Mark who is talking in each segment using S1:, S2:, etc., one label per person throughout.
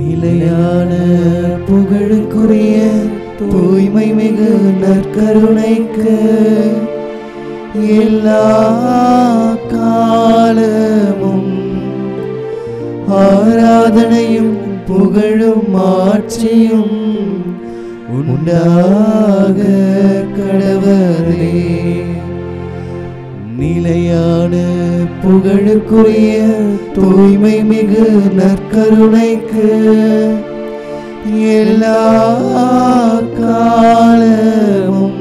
S1: நிலையான புகழுக்குரிய தூய்மை மிகு நற்கருணைக்கு எல்லா காலமும் ஆராதனையும் புகழும் ஆட்சியும் உண்டாக கடவரே நிலையான புகழுக்குரிய தூய்மை மிகு நற்கருணைக்கு எல்லா காலமும்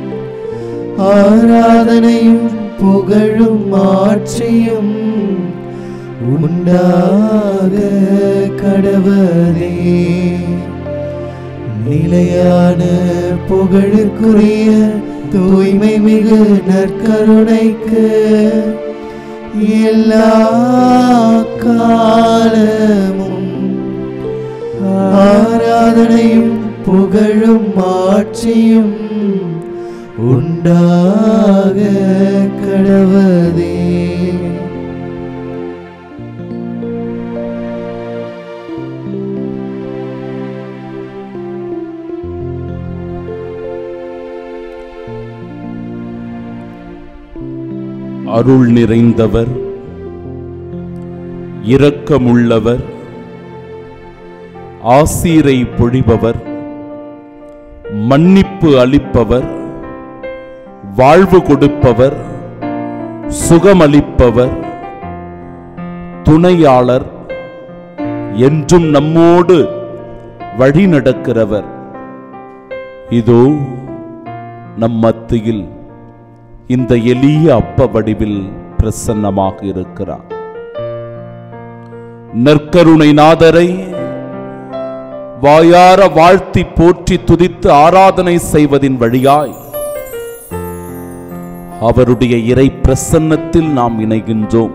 S1: ஆராதனையும் புகழும் ஆட்சியும் உண்டாக கடவரே நிலையான புகழுக்குரிய தூய்மை மிகு நற்கருணைக்கு எல்லா காலமும் ஆராதனையும் புகழும் ஆட்சியும் உண்டாக கடவதே
S2: அருள் நிறைந்தவர் இரக்கமுள்ளவர் ஆசீரை பொழிபவர் மன்னிப்பு அளிப்பவர் வாழ்வு கொடுப்பவர் சுகமளிப்பவர் துணையாளர் என்றும் நம்மோடு வழி நடக்கிறவர் இதோ நம் மத்தியில் இந்த எளிய அப்ப வடிவில் பிரசன்னமாக இருக்கிறார் நற்கருணை நாதரை வாயார வாழ்த்தி போற்றி துதித்து ஆராதனை செய்வதின் வழியாய் அவருடைய இறை பிரசன்னத்தில் நாம் இணைகின்றோம்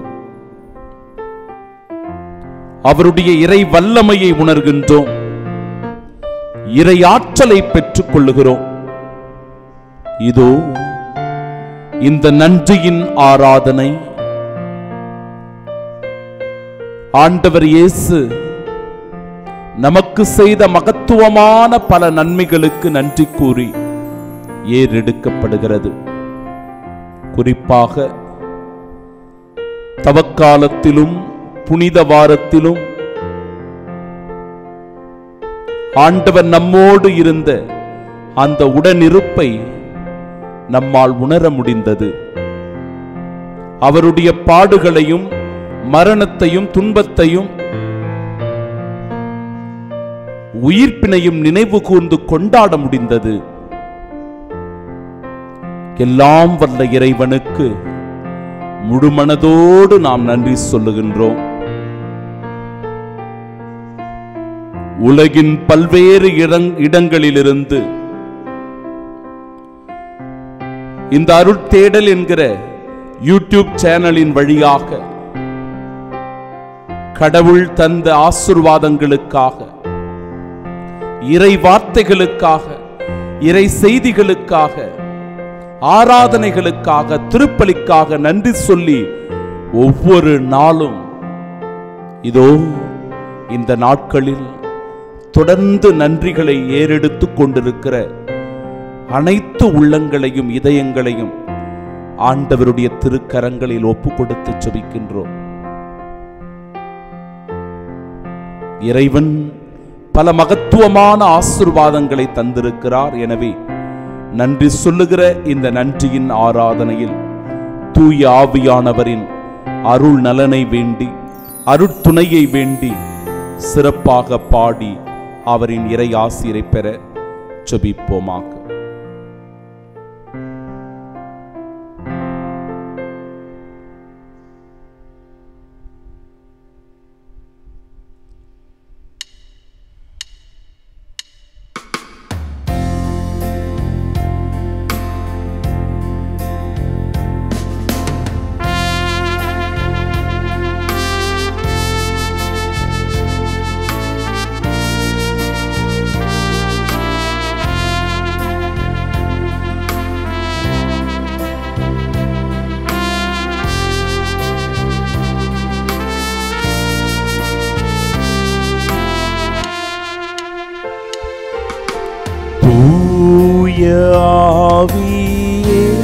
S2: அவருடைய இறை வல்லமையை உணர்கின்றோம் இறை ஆற்றலை பெற்றுக் கொள்ளுகிறோம் இதோ இந்த நன்றியின் ஆராதனை ஆண்டவர் இயேசு நமக்கு செய்த மகத்துவமான பல நன்மைகளுக்கு நன்றி கூறி ஏறெடுக்கப்படுகிறது குறிப்பாக தவக்காலத்திலும் புனித வாரத்திலும் ஆண்டவர் நம்மோடு இருந்த அந்த உடனிருப்பை நம்மால் உணர முடிந்தது அவருடைய பாடுகளையும் மரணத்தையும் துன்பத்தையும் உயிர்ப்பினையும் நினைவு கூர்ந்து கொண்டாட முடிந்தது எல்லாம் வல்ல இறைவனுக்கு முழுமனதோடு நாம் நன்றி சொல்லுகின்றோம் உலகின் பல்வேறு இடங் இடங்களிலிருந்து இந்த அருட்தேடல் என்கிற யூடியூப் சேனலின் வழியாக கடவுள் தந்த ஆசிர்வாதங்களுக்காக இறை வார்த்தைகளுக்காக இறை செய்திகளுக்காக ஆராதனைகளுக்காக திருப்பலிக்காக நன்றி சொல்லி ஒவ்வொரு நாளும் இதோ இந்த நாட்களில் தொடர்ந்து நன்றிகளை ஏறெடுத்துக் கொண்டிருக்கிற அனைத்து உள்ளங்களையும் இதயங்களையும் ஆண்டவருடைய திருக்கரங்களில் ஒப்பு கொடுத்து ஜெபிக்கின்றோம் இறைவன் பல மகத்துவமான ஆசிர்வாதங்களை தந்திருக்கிறார் எனவே நன்றி சொல்லுகிற இந்த நன்றியின் ஆராதனையில் தூய ஆவியானவரின் அருள் நலனை வேண்டி அருட்துணையை வேண்டி சிறப்பாக பாடி அவரின் இறை ஆசிரை பெற ஜெபிப்போமாக
S3: ஆ
S2: ஆவியே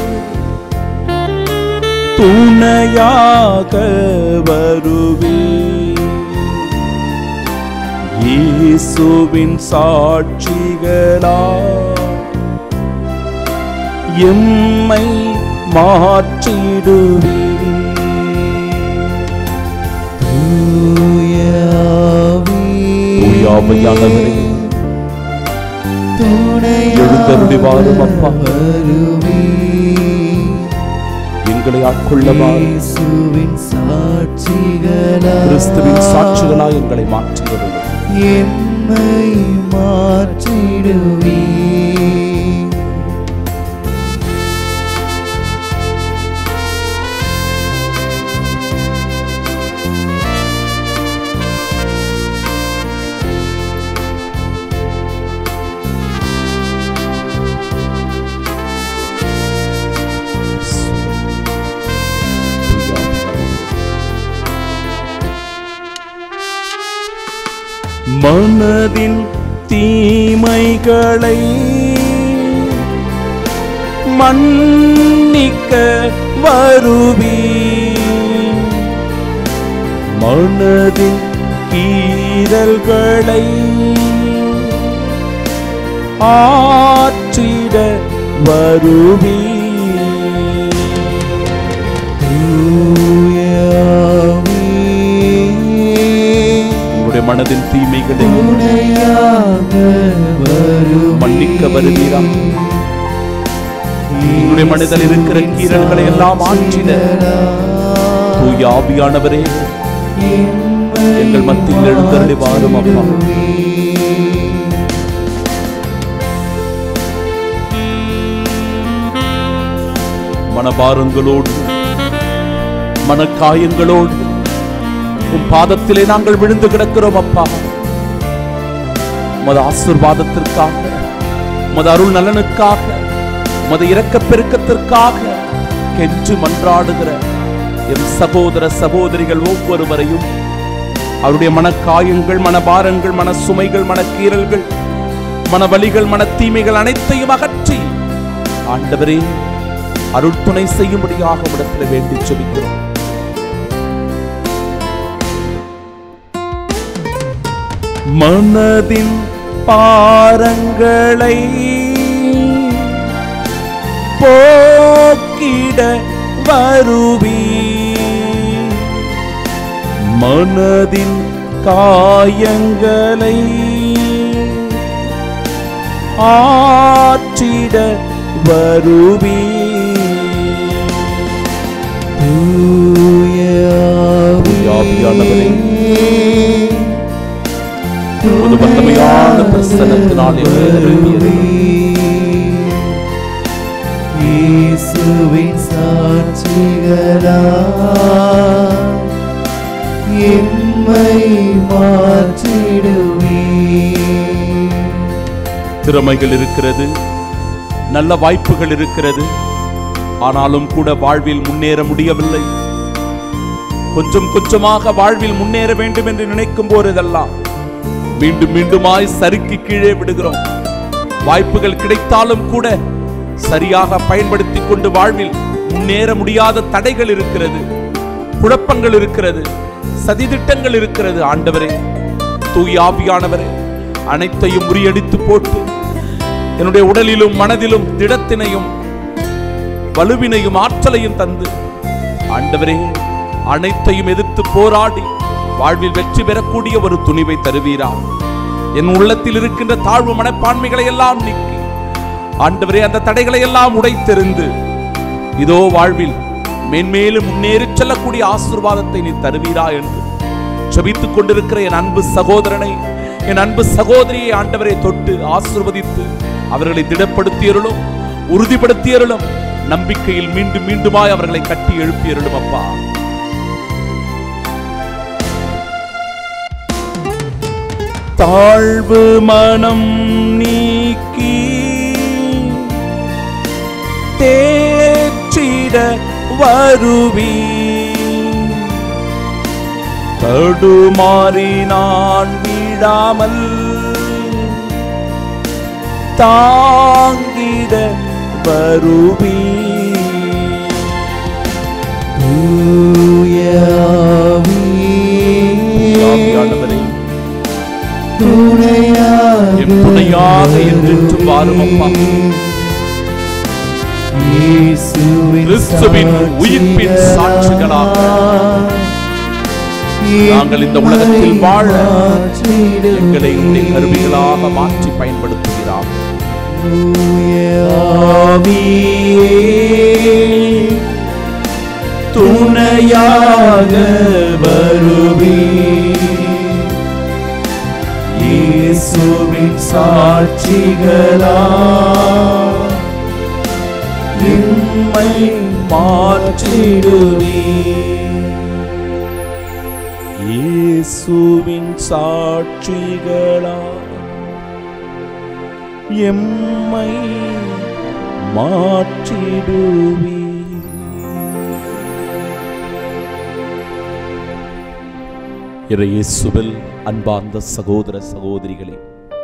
S2: துணையாக வருவே இயேசுவின் சாட்சிகளா எம்மை மாற்றிடுவே தூயாமையானவரே, எழுந்தருளி வாரும் அப்பா. எங்களை ஆட்கொள்ளவாறு கிறிஸ்துவின் சாட்சிகளாய் எங்களை மாற்றுகிறது
S1: எம்மை மாற்றிடுவே
S2: மனதின் தீமைகளை மன்னிக்க வருவி மனதின் கீறல்களை ஆற்றிட வருவி உங்களுடைய மனதின் தீமைகளை மன்னிக்க வருவீரா உங்களுடைய மனதில் இருக்கிற கீரல்களை எல்லாம் ஆற்றிட தூய ஆவியானவரே எங்கள் மத்தியில் எழுந்தருளி வாரும் அப்பா மனபாரங்களோடு மனக்காயங்களோடு உம் பாதத்திலே நாங்கள் விழுந்து கிடக்கிறோம் அப்பா உமது ஆசிர்வாதத்திற்காக உமது அருள் நலனுக்காக உமது இரக்கப் பெருக்கத்திற்காக கென்று மன்றாடுகிற எம் சகோதர சகோதரிகள் ஒவ்வொருவரையும் அவருடைய மனக்காயங்கள் மனபாரங்கள் மன சுமைகள் மனக்கீறல்கள் மனவலிகள் மன தீமைகள் அனைத்தையும் அகற்றி ஆண்டவரே அருள் துணை செய்யும்படியாக இடத்துல வேண்டி சொல்லிக்கிறோம் மனதின் பாரங்களை போக்கிட வருவி மனதின் காயங்களை ஆற்றிட வருவி ஆவியானவரே, உமது வல்லமையான பிரசன்னத்தினால் எங்களை நிரம்பியது.
S1: இயேசுவின் சாட்சிகளா எம்மை மாற்றிடுவே
S2: திறமைகள் இருக்கிறது நல்ல வாய்ப்புகள் இருக்கிறது ஆனாலும் கூட வாழ்வில் முன்னேற முடியவில்லை கொஞ்சம் கொஞ்சமாக வாழ்வில் முன்னேற வேண்டும் என்று நினைக்கும் போதெல்லாம் மீண்டும் மீண்டுமாய் சறுக்கி கீழே விடுகிறோம் வாய்ப்புகள் கிடைத்தாலும் கூட சரியாக பயன்படுத்தி கொண்டு வாழ்வில் முன்னேற முடியாத தடைகள் இருக்கிறது குழப்பங்கள் இருக்கிறது சதிதிட்டங்கள் இருக்கிறது ஆண்டவரே தூய் ஆவியானவரே அனைத்தையும் முறியடித்து போட்டு என்னுடைய உடலிலும் மனதிலும் திடத்தினையும் வலுவினையும் ஆற்றலையும் தந்து ஆண்டவரே அனைத்தையும் எதிர்த்து போராடி வாழ்வில் வெற்றி பெறக்கூடிய ஒரு துணிவை தருவீரா என் உள்ளத்தில் இருக்கின்ற தாழ்வு மனப்பான்மைகளை எல்லாம் நீக்கி ஆண்டவரே அந்த தடைகளை எல்லாம் உடைத்தெறிந்து இதோ வாழ்வில் மேன்மேலும் முன்னேறி செல்லக்கூடிய ஆசீர்வாதத்தை நீ தருவீரா என்று ஜெபித்துக் கொண்டிருக்கிற என் அன்பு சகோதரனை என் அன்பு சகோதரியை ஆண்டவரை தொட்டு ஆசிர்வதித்து அவர்களை திடப்படுத்தியருளும் உறுதிப்படுத்தியருளும் நம்பிக்கையில் மீண்டும் மீண்டுமாய் அவர்களை கட்டி எழுப்பியருளும் அப்பா தாழ்வு மனம் நீக்கி தேற்றிட வருவி தடுமாறி நான் விடாமல் தாங்கிட வருவி
S1: தூய ஆவியே,
S2: ஆவியானவரே
S1: துணையாக
S2: என் துணையாக என்றென்றும் வாரும் அப்பா.
S1: இயேசுவின்
S2: கிறிஸ்துவின் உயிர்ப்பின் சாட்சிகளாக நாங்கள் இந்த உலகத்தில் வாழ எங்களை உடைய கருவிகளாக மாற்றி பயன்படுத்துகிறார்
S1: துணையாக வருவி இயேசுவின் சாட்சிகளா எம்மை மாற்றிடுவே
S2: இயேசுவின் சாட்சிகளா எம்மை மாற்றிடுவி இயேசுவில் அன்பார்ந்த சகோதர சகோதரிகளே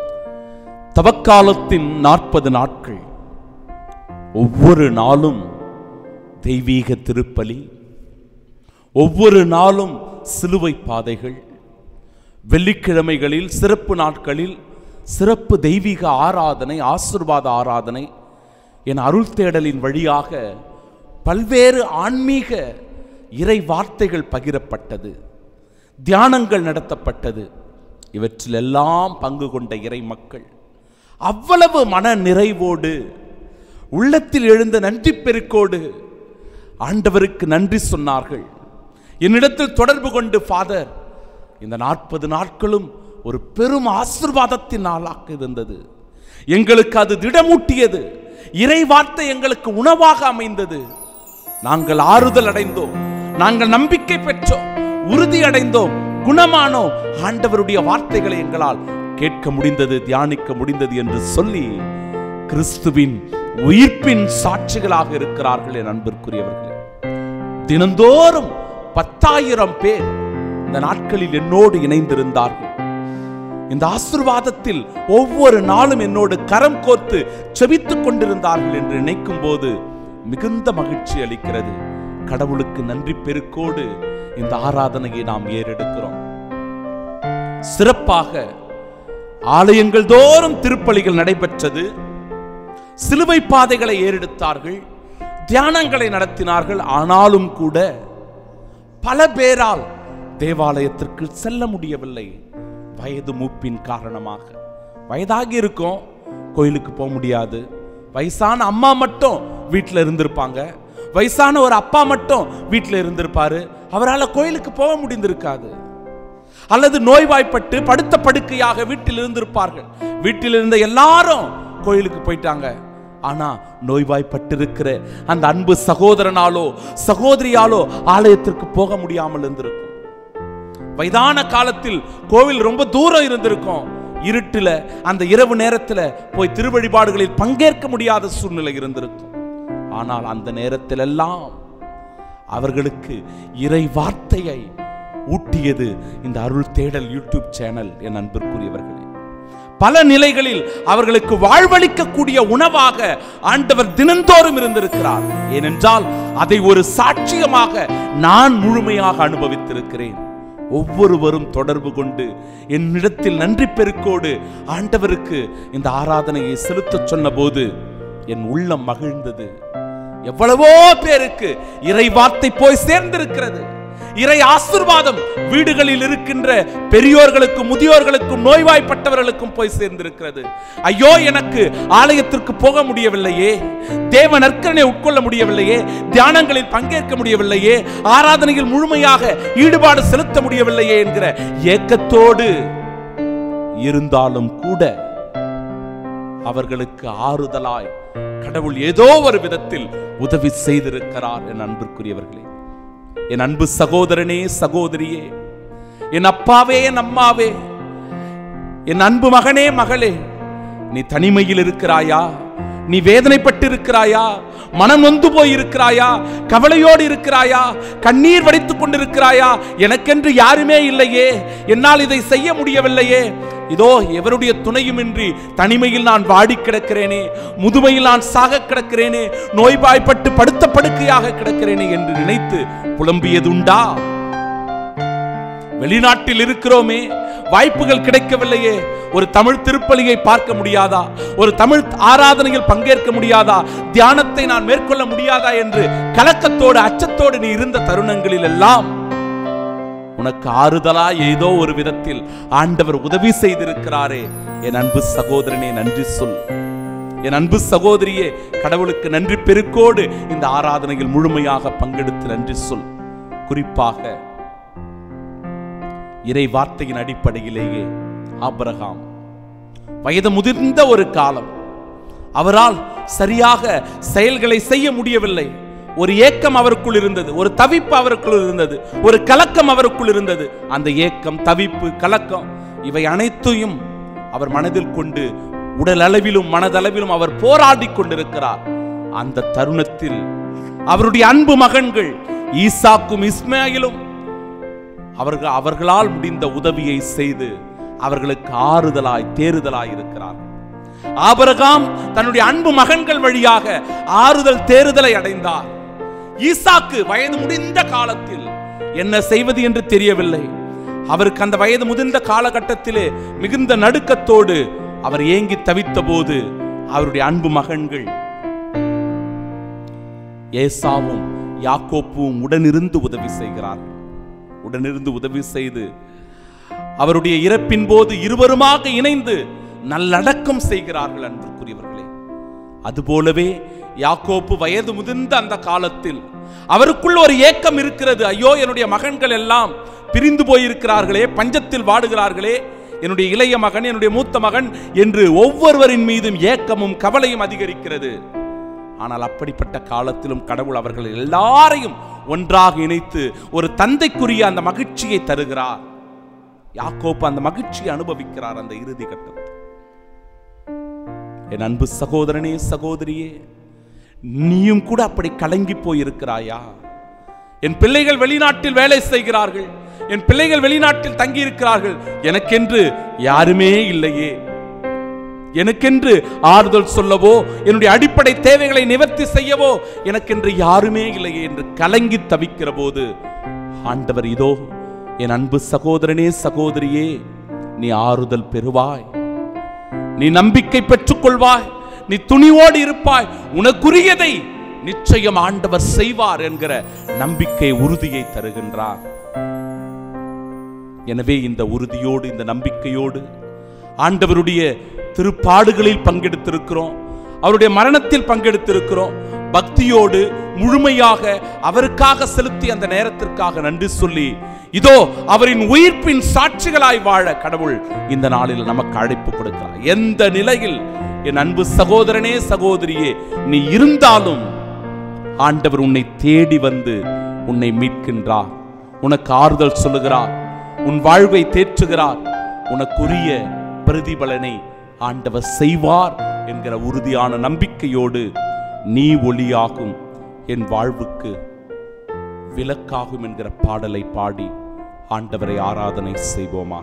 S2: தவக்காலத்தின் நாற்பது நாட்கள் ஒவ்வொரு நாளும் தெய்வீக திருப்பலி ஒவ்வொரு நாளும் சிலுவை பாதைகள் வெள்ளிக்கிழமைகளில் சிறப்பு நாட்களில் சிறப்பு தெய்வீக ஆராதனை ஆசிர்வாத ஆராதனை என் அருள் தேடலின் வழியாக பல்வேறு ஆன்மீக இறை வார்த்தைகள் பகிரப்பட்டது தியானங்கள் நடத்தப்பட்டது இவற்றிலெல்லாம் பங்கு கொண்ட இறை மக்கள் அவ்வளவு மன நிறைவோடு உள்ளத்தில் எழுந்த நன்றி பெருக்கோடு ஆண்டவருக்கு நன்றி சொன்னார்கள் என்னிடத்தில் தொடர்பு கொண்டு ஃபாதர் இந்த நாற்பது நாட்களும் ஒரு பெரும் ஆசிர்வாதத்தின் நாளாக இருந்தது எங்களுக்கு அது திடமூட்டியது இறை வார்த்தை எங்களுக்கு உணவாக அமைந்தது நாங்கள் ஆறுதல் அடைந்தோம் நாங்கள் நம்பிக்கை பெற்றோம் உறுதி அடைந்தோம் குணமானோம் ஆண்டவருடைய வார்த்தைகளை எங்களால் கேட்க முடிந்தது தியானிக்க முடிந்தது என்று சொல்லி கிறிஸ்துவின் உயிர்ப்பின் சாட்சிகளாக இருக்கிறார்கள் என் அன்பிற்குரியவர்களே தினந்தோறும் பத்தாயிரம் பேர் இந்த நாட்களில் என்னோடு இணைந்திருந்தார்கள் இந்த ஆசிர்வாதத்தில் ஒவ்வொரு நாளும் என்னோடு கரம் கோர்த்து செபித்துக் கொண்டிருந்தார்கள் என்று நினைக்கும் போது மிகுந்த மகிழ்ச்சி அளிக்கிறது கடவுளுக்கு நன்றி பெருக்கோடு இந்த ஆராதனையை நாம் ஏறெடுக்கிறோம் சிறப்பாக ஆலயங்கள் தோறும் திருப்பலிகள் நடைபெற்றது சிலுவை பாதைகளை ஏறெடுத்தார்கள் தியானங்களை நடத்தினார்கள் ஆனாலும் கூட பல பேரால் தேவாலயத்திற்கு செல்ல முடியவில்லை வயது மூப்பின் காரணமாக வயதாகி இருக்கும் கோயிலுக்கு போக முடியாது வயசான அம்மா மட்டும் வீட்டில் இருந்திருப்பாங்க வயசான ஒரு அப்பா மட்டும் வீட்டில் இருந்திருப்பாரு அவரால் கோயிலுக்கு போக முடிந்திருக்காது அல்லது நோய்வாய்ப்பட்டு படுத்த படுக்கையாக வீட்டில் இருந்திருப்பார்கள் வீட்டில் இருந்த எல்லாரும் கோயிலுக்கு போயிட்டாங்க ஆனா நோய்வாய்ப்பட்டிருக்கிற அந்த அன்பு சகோதரனாலோ சகோதரியாலோ ஆலயத்திற்கு போக முடியாமல் இருந்திருக்கும் வயதான காலத்தில் கோவில் ரொம்ப தூரம் இருந்திருக்கும் இருட்டுல அந்த இரவு நேரத்துல போய் திருவழிபாடுகளில் பங்கேற்க முடியாத சூழ்நிலை இருந்திருக்கும் ஆனால் அந்த நேரத்தில் எல்லாம் அவர்களுக்கு இறை வார்த்தையை ஊட்டியது இந்த அருள் தேடல் யூடியூப் சேனல் என் அன்பிற்குரியவர்களே பல நிலைகளில் அவர்களுக்கு வாழ்வளிக்கக்கூடிய உணவாக ஆண்டவர் தினந்தோறும் இருந்திருக்கிறார் ஏனென்றால் அதை ஒரு சாட்சியமாக நான் முழுமையாக அனுபவித்திருக்கிறேன் ஒவ்வொருவரும் தொடர்பு கொண்டு என்னிடத்தில் நன்றி பெருக்கோடு ஆண்டவருக்கு இந்த ஆராதனையை செலுத்தச் சொன்னபோது என் உள்ளம் மகிழ்ந்தது எவ்வளவோ பேருக்கு இறை வார்த்தை போய் சேர்ந்திருக்கிறது இறை ஆசிர்வாதம் வீடுகளில் இருக்கின்ற பெரியோர்களுக்கும் முதியோர்களுக்கும் நோய்வாய்ப்பட்டவர்களுக்கும் போய் சேர்ந்திருக்கிறது ஐயோ எனக்கு ஆலயத்திற்கு போக முடியவில்லையே தேவ நற்கரனை உட்கொள்ள முடியவில்லையே தியானங்களில் பங்கேற்க முடியவில்லையே ஆராதனையில் முழுமையாக ஈடுபாடு செலுத்த முடியவில்லையே என்கிற ஏக்கத்தோடு இருந்தாலும் கூட அவர்களுக்கு ஆறுதலாய் கடவுள் ஏதோ ஒரு விதத்தில் உதவி செய்திருக்கிறார் என் அன்பிற்குரியவர்களே என் அன்பு சகோதரனே சகோதரியே என் அப்பாவே என் அம்மாவே என் அன்பு மகனே மகளே நீ தனிமையில் இருக்கிறாயா நீ வேதனைப்பட்டு இருக்கிறாயா மனம் நொந்து போய் இருக்கிறாயா கவலையோடு இருக்கிறாயா கண்ணீர் வடித்துக் கொண்டிருக்கிறாயா எனக்கென்று யாருமே இல்லையே என்னால் இதை செய்ய முடியவில்லையே இதோ எவருடைய துணையுமின்றி தனிமையில் நான் வாடி கிடக்கிறேனே முதுமையில் நான் சாக கிடக்கிறேனே நோய்வாய்ப்பட்டு படுத்த படுக்கையாக கிடக்கிறேனே என்று நினைத்து புலம்பியதுண்டா வெளிநாட்டில் இருக்கிறோமே வாய்ப்புகள் கிடைக்கவில்லையே ஒரு தமிழ் திருப்பலியை பார்க்க முடியாதா ஒரு தமிழ் ஆராதனையில் பங்கேற்க முடியாதா தியானத்தை நான் மேற்கொள்ள முடியாதா என்று கலக்கத்தோடு அச்சத்தோடு நீ இருந்த தருணங்களில் எல்லாம் உனக்கு ஆறுதலா ஏதோ ஒரு விதத்தில் ஆண்டவர் உதவி செய்திருக்கிறாரே என் அன்பு சகோதரனே நன்றி சொல் என் அன்பு சகோதரியே கடவுளுக்கு நன்றி பெருக்கோடு இந்த ஆராதனையில் முழுமையாக பங்கெடுத்து நன்றி சொல் குறிப்பாக இறை வார்த்தையின் அடிப்படையிலேயே ஆபிரகாம் வயது முதிர்ந்த ஒரு காலம் அவரால் சரியாக செயல்களை செய்ய முடியவில்லை ஒரு ஏக்கம் அவருக்குள் இருந்தது ஒரு தவிப்பு அவருக்குள் இருந்தது ஒரு கலக்கம் அவருக்குள் இருந்தது அந்த ஏக்கம் தவிப்பு கலக்கம் இவை அனைத்தையும் அவர் மனதில் கொண்டு உடல் அளவிலும் மனதளவிலும் அவர் போராடி கொண்டிருக்கிறார் அந்த தருணத்தில் அவருடைய அன்பு மகன்கள் ஈசாக்கும் இஸ்மாயிலும் அவர்கள் அவர்களால் முடிந்த உதவியை செய்து அவர்களுக்கு ஆறுதலாய் தேறுதலாய் இருக்கிறார் ஆபரகாம் தன்னுடைய அன்பு மகன்கள் வழியாக ஆறுதல் தேறுதலை அடைந்தார் ஈசாக்கு வயது முடிந்த காலத்தில் என்ன செய்வது என்று தெரியவில்லை அவருக்கு அந்த வயது முதிர்ந்த காலகட்டத்திலே மிகுந்த நடுக்கத்தோடு அவர் ஏங்கி தவித்த போது அவருடைய அன்பு மகன்கள் ஏசாவும் யாக்கோப்பும் உடனிருந்து உதவி செய்கிறார்கள் உடனிருந்து உதவி செய்து அவருடைய இறப்பின் போது இருவருமாக இணைந்து நல்லடக்கம் செய்கிறார்கள் அன்புக்குரியவர்களே அதுபோலவே யாக்கோப்பு வயது முதிர்ந்த அந்த காலத்தில் அவருக்குள் ஒரு ஏக்கம் இருக்கிறது ஐயோ என்னுடைய மகன்கள் எல்லாம் பிரிந்து போயிருக்கிறார்களே பஞ்சத்தில் வாடுகிறார்களே என்னுடைய இளைய மகன் என்னுடைய மூத்த மகன் என்று ஒவ்வொருவரின் மீதும் ஏக்கமும் கவலையும் அதிகரிக்கிறது ஆனால் அப்படிப்பட்ட காலத்திலும் கடவுள் அவர்கள் எல்லாரையும் ஒன்றாக இணைத்து ஒரு தந்தைக்குரிய அந்த மகிழ்ச்சியை தருகிறார் யாக்கோப்பு அந்த மகிழ்ச்சியை அனுபவிக்கிறார் அந்த இறுதி கட்டத்தில் என் அன்பு சகோதரனே சகோதரியே நீயும் கூட அப்படி கலங்கி போயிருக்கிறாயா என் பிள்ளைகள் வெளிநாட்டில் வேலை செய்கிறார்கள் என் பிள்ளைகள் வெளிநாட்டில் தங்கி இருக்கிறார்கள் எனக்கென்று யாருமே இல்லையே எனக்கென்று ஆறுதல் சொல்லவோ என்னுடைய அடிப்படை தேவைகளை நிவர்த்தி செய்யவோ எனக்கென்று யாருமே இல்லையே என்று கலங்கி தவிக்கிற போது ஆண்டவர் இதோ என் அன்பு சகோதரனே சகோதரியே நீ ஆறுதல் பெறுவாய் நீ நம்பிக்கை பெற்றுக் கொள்வாய் நீ துணிவோடு இருப்பாய் உனக்குரியதை நிச்சயம் ஆண்டவர் செய்வார் என்கிற நம்பிக்கை உறுதியை தருகின்றார் எனவே இந்த உறுதியோடு இந்த நம்பிக்கையோடு ஆண்டவருடைய திருப்பாடுகளில் பங்கெடுத்திருக்கிறோம் அவருடைய மரணத்தில் பங்கெடுத்திருக்கிறோம் பக்தியோடு முழுமையாக அவருக்காக செலுத்தி அந்த நேரத்திற்காக நன்றி சொல்லி இதோ அவரின் உயிர்ப்பின் சாட்சிகளாய் வாழ கடவுள் இந்த நாளில் நமக்கு அழைப்பு கொடுக்கிறார் எந்த நிலையில் என் அன்பு சகோதரனே சகோதரியே நீ இருந்தாலும் ஆண்டவர் உன்னை தேடி வந்து உன்னை மீட்கின்றார் உனக்கு ஆறுதல் சொல்லுகிறார் உன் வாழ்வை தேற்றுகிறார் உனக்குரிய பிரதிபலனை ஆண்டவர் செய்வார் என்கிற உறுதியான நம்பிக்கையோடு நீ ஒளியாகும் என் வாழ்வுக்கு விளக்காகும் என்கிற பாடலை பாடி ஆண்டவரை ஆராதனை செய்வோமாக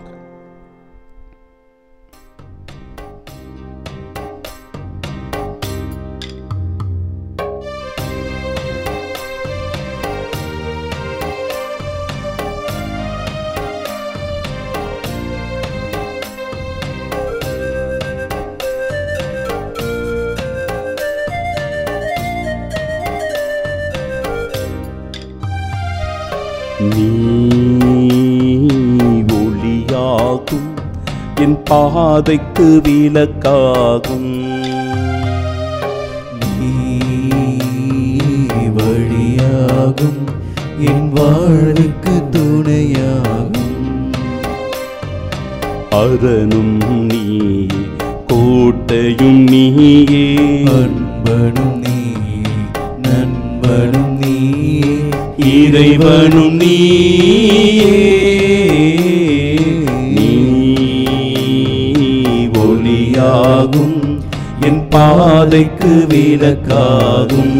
S2: நீ ஒளியாகும் என் பாதைக்கு விளக்காகும்
S1: நீ வழியாகும் என் வாழ்வுக்கு துணையாகும்
S2: அரணும் நீயே கோட்டையும் நீயே
S1: அன்பனும் நீ நண்பனும் நீ
S2: இறைவனும் நீயே நீ ஒளியாகும் என் பாதைக்கு
S1: விலக்காகும்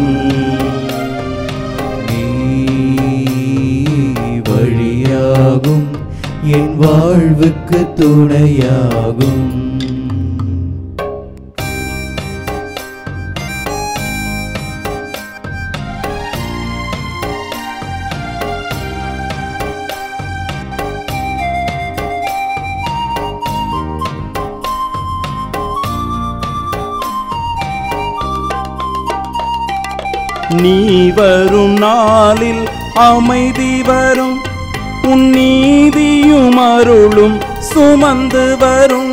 S1: நீ வழியாகும் என் வாழ்வுக்கு துணையாகும்
S2: நீ வரும் நாளில் அமைதி வரும் உன் நீதியும் அருளும் சுமந்து வரும்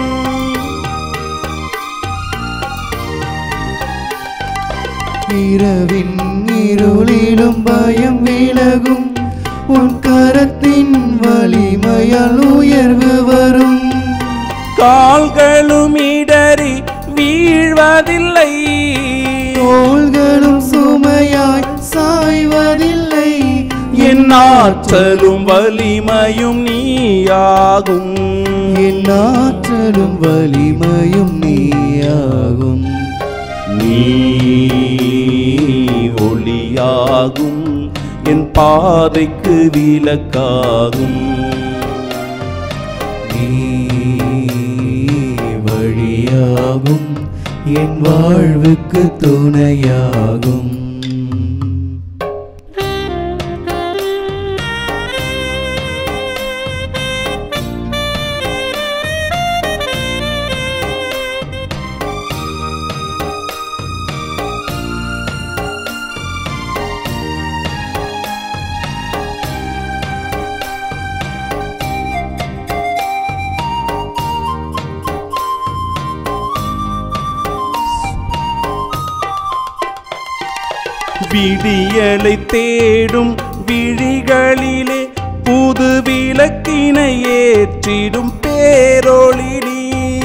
S1: இரவின் இருளிலும் பயம் விலகும் உன் கரத்தின் வலிமையால் உயர்வு வரும்
S2: கால்களும் இடறி வீழ்வதில்லை
S1: தோள்களும் சுமையாய் சாய்வதில்லை
S2: என் ஆற்றலும் வலிமையும் நீயாகும்
S1: என் ஆற்றலும் வலிமையும் நீயாகும்
S2: நீ ஒளியாகும் என் பாதைக்கு விலக்காகும்
S1: நீ வழியாகும் என் வாழ்வுக்கு துணையாகும்
S2: விடியலை தேடும் விழிகளிலே புது விளக்கினை ஏற்றிடும் பேரொளி நீ.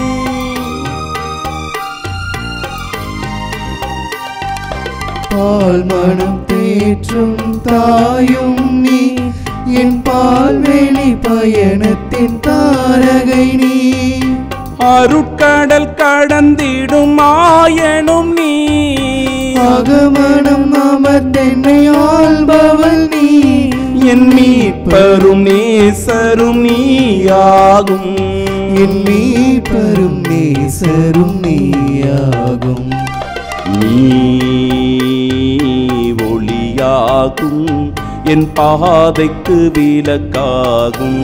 S1: பால் மனம் தேற்றும் தாயும் நீ என் பால்வெளி பயணத்தின் தாரகை நீ
S2: அருட்கடல் கடந்திடும் மாயனும் நீ
S1: அகமனம் அமர்ந்தென்னை ஆள்பவள் நீ
S2: என் மீட்பரும் நேசரும் நீயாகும்
S1: என் மீட்பரும் நேசரும் நீயாகும்
S2: நீ ஒளியாகும் என் பாதைக்கு விலக்காகும்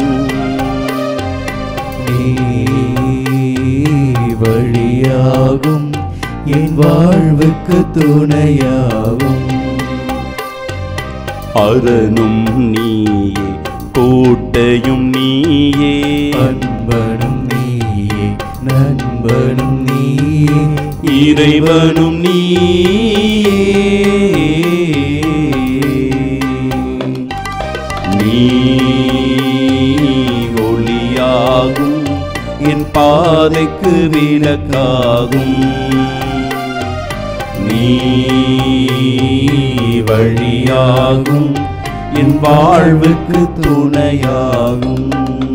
S1: நீ வழியாகும் என் வாழ்வுக்கு துணையாகும்
S2: அரணும் நீயே கோட்டையும் நீயே
S1: அன்பனும் நீயே நண்பனும் நீயே
S2: இறைவனும் நீயே நீ ஒளியாகும் என் பாதைக்கு விலக்காகும் நீ வழியாகும் என் வாழ்வுக்கு துணையாகும்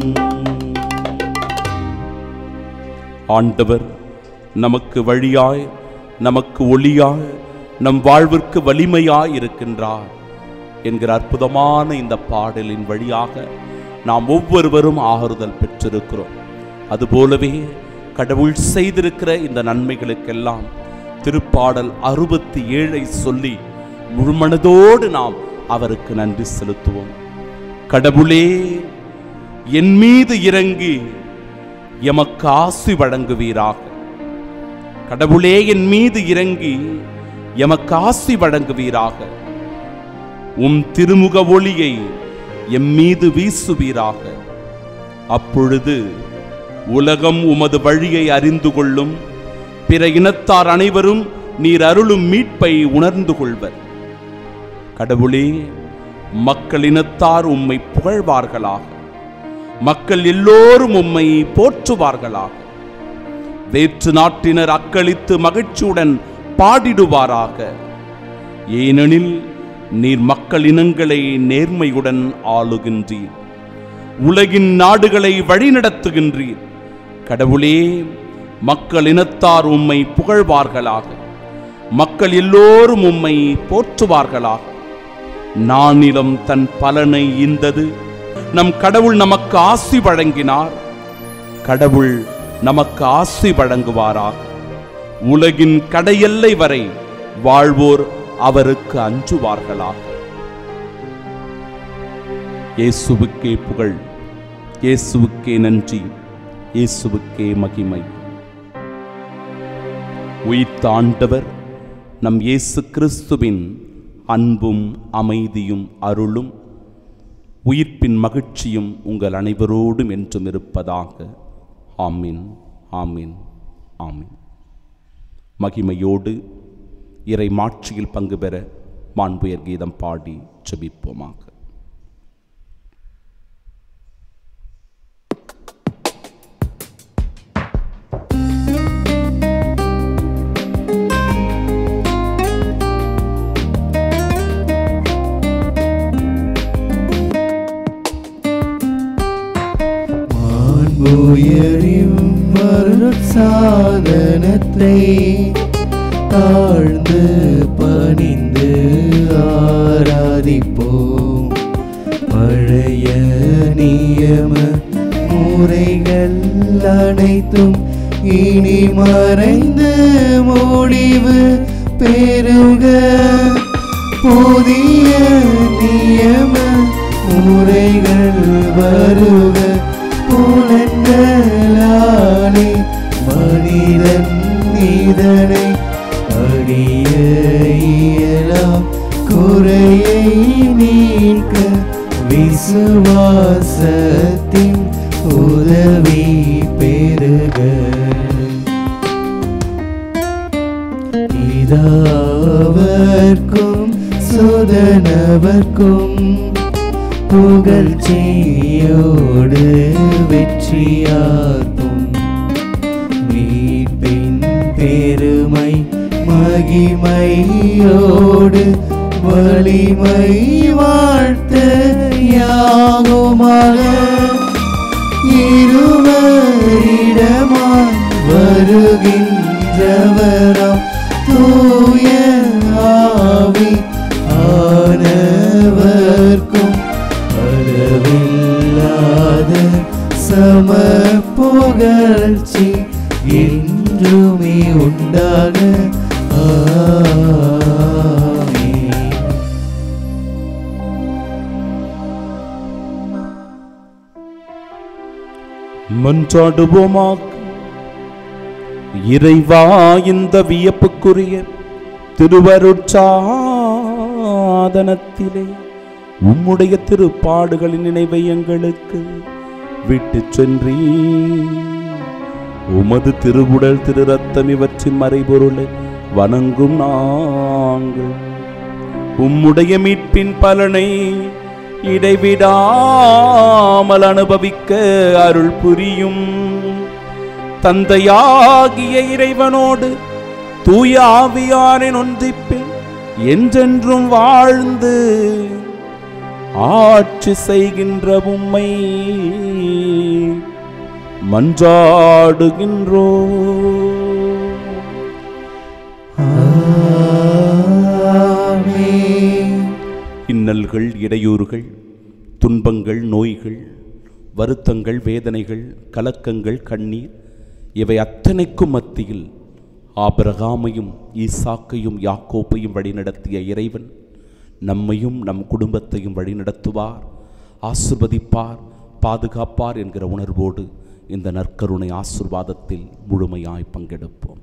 S2: ஆண்டவர் நமக்கு வழியாய் நமக்கு ஒளியாய் நம் வாழ்விற்கு வலிமையாய் இருக்கின்றார் என்கிற அற்புதமான இந்த பாடலின் வழியாக நாம் ஒவ்வொருவரும் ஆறுதல் பெற்றிருக்கிறோம் அதுபோலவே கடவுள் செய்திருக்கிற இந்த நன்மைகளுக்கெல்லாம் திருப்பாடல் அறுபத்தி ஏழை சொல்லி முழுமனதோடு நாம் அவருக்கு நன்றி செலுத்துவோம் கடவுளே என் மீது இறங்கி எமக்கு ஆசி வழங்குவீராக கடவுளே என் மீது இறங்கி எமக்கு ஆசி வழங்குவீராக உம் திருமுக ஒளியை எம் மீது வீசுவீராக அப்பொழுது உலகம் உமது வழியை அறிந்து கொள்ளும் பிற இனத்தார் அனைவரும் நீர் அருளும் மீட்பை உணர்ந்து கொள்வர் கடவுளே மக்களினத்தார் உம்மை புகழ்வார்களாக மக்கள் எல்லோரும் உம்மை போற்றுவார்களாக வேற்று நாட்டினர் அக்களித்து மகிழ்ச்சியுடன் பாடிடுவாராக ஏனெனில் நீர் மக்கள் இனங்களை நேர்மையுடன் ஆளுகின்றீர் உலகின் நாடுகளை வழிநடத்துகின்றீர் கடவுளே மக்கள் இனத்தார் உம்மை புகழ்வார்களாக மக்கள் எல்லோரும் உம்மை போற்றுவார்களாக நானிலம் தன் பலனை ஈந்தது நம் கடவுள் நமக்கு ஆசி வழங்கினார் கடவுள் நமக்கு ஆசி வழங்குவாராக உலகின் கடையெல்லை வரை வாழ்வோர் அவருக்கு அஞ்சுவார்களாக இயேசுவுக்கே புகழ் இயேசுவுக்கே நன்றி இயேசுவுக்கே மகிமை உயிர்த்த ஆண்டவர் நம் இயேசு கிறிஸ்துவின் அன்பும் அமைதியும் அருளும் உயிர்ப்பின் மகிழ்ச்சியும் உங்கள் அனைவரோடும் என்றும் இருப்பதாக ஆமீன் ஆமீன் ஆமீன் மகிமையோடு இறை மாட்சியில் பங்கு பெற மாண்புயர் கீதம் பாடி ஜெபிப்போமாக
S1: மாண்புயரின் சாதனத்தை தாழ்ந்து பணிந்து ஆராதிப்போம் பழைய நியம முறைகள் அனைத்தும் இனி மறைந்து முடிவு பெருக புதிய நியம முறைகள் வருக புலன்களாலே மனிதன் இதனை அறிய இயலாம் குறையை நீக்க விசுவாசத்தின் உதவி பெருக பிதாவர்க்கும் சுதனவர்க்கும் புகழ்ச்சியோடு வெற்றியாகும் மீட்பின் பெருமை மகிமையோடு வலிமை வாழ்த்து யாகுமாக இருவரிடமாய் வருகின்றவராம் தூய ஆவி ஆனவர்க்கும் அளவில்லாத சம புகழ்ச்சி என்றுமே உண்டாக ஆமென்.
S2: மன்றாடுவோமாக இறைவா இந்த வியப்புக்குரிய திருவருட்சாதனத்திலே உம்முடைய திருப்பாடுகளின் நினைவை எங்களுக்கு விட்டு சென்றீ உமது திருவுடல் திரு ரத்தம் இவற்றின் மறைபொருளை வணங்கும் நாங்கள் உம்முடைய மீட்பின் பலனை இடைவிடாமல் அனுபவிக்க அருள் புரியும் தந்தையாகிய இறைவனோடு தூய ஆவியாரின் ஒன்றிப்பில் என்றென்றும் வாழ்ந்து ஆட்சி செய்கின்ற உம்மை மன்றாடுகின்றோ
S1: ஆமென்.
S2: இன்னல்கள் இடையூறுகள் துன்பங்கள் நோய்கள் வருத்தங்கள் வேதனைகள் கலக்கங்கள் கண்ணீர் இவை அத்தனைக்கும் மத்தியில் ஆபிரகாமையும் ஈசாக்கையும் யாக்கோப்பையும் வழிநடத்திய இறைவன் நம்மையும் நம் குடும்பத்தையும் வழிநடத்துவார் ஆசிர்வதிப்பார் பாதுகாப்பார் என்கிற உணர்வோடு இந்த நற்கருணை ஆசிர்வாதத்தில் முழுமையாய் பங்கெடுப்போம்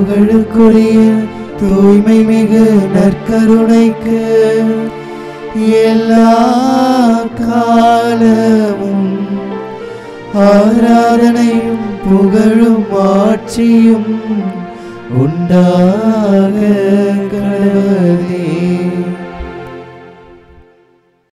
S1: புகழுக்குரிய தூய்மை மிகு நற்கருணைக்கு எல்லா காலமும் ஆராதனையும் புகழும் ஆட்சியும் உண்டாக கடவுளே